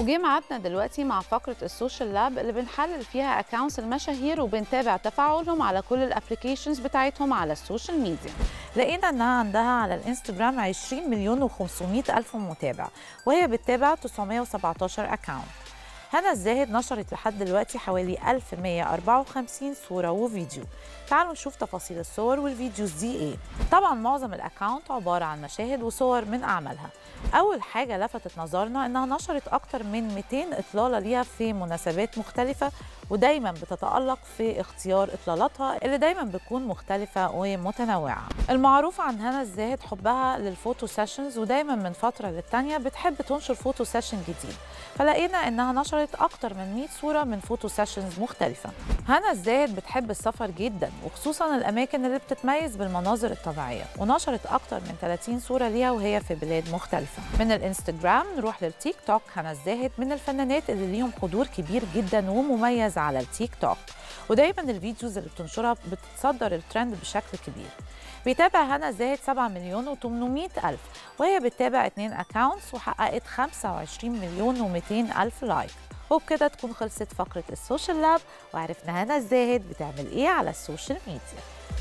وجه ميعادنا دلوقتي مع فقرة السوشيال لاب اللي بنحلل فيها اكونتس المشاهير وبنتابع تفاعلهم على كل الابلكيشنز بتاعتهم على السوشيال ميديا لقينا انها عندها على الانستجرام 20 مليون و500 الف متابع وهي بتتابع 917 اكونت هنا الزاهد نشرت لحد دلوقتي حوالي 1154 صورة وفيديو تعالوا نشوف تفاصيل الصور والفيديوز دي ايه طبعا معظم الاكونت عبارة عن مشاهد وصور من اعمالها اول حاجة لفتت نظرنا انها نشرت اكتر من 200 اطلالة ليها في مناسبات مختلفة ودايما بتتألق في اختيار اطلالاتها اللي دايما بتكون مختلفة ومتنوعة المعروف عن هنا الزاهد حبها للفوتو سيشنز ودايما من فترة للتانية بتحب تنشر فوتو سيشن جديد فلقينا انها نشرت اكتر من 100 صورة من فوتو سيشنز مختلفة هنا الزاهد بتحب السفر جدا وخصوصا الاماكن اللي بتتميز بالمناظر الطبيعية ونشرت اكتر من 30 صورة ليها وهي في بلاد مختلفة من الانستجرام نروح للتيك توك هنا الزاهد من الفنانات اللي ليهم حضور كبير جدا ومميز على التيك توك ودايما الفيديوز اللي بتنشرها بتتصدر الترند بشكل كبير بيتابع هنا زاهد 7 مليون و800 ألف وهي بتتابع اتنين أكاونتس وحققت 25 مليون و200 ألف لايك وبكده تكون خلصت فقرة السوشيال لاب وعرفنا هنا الزاهد بتعمل ايه على السوشيال ميديا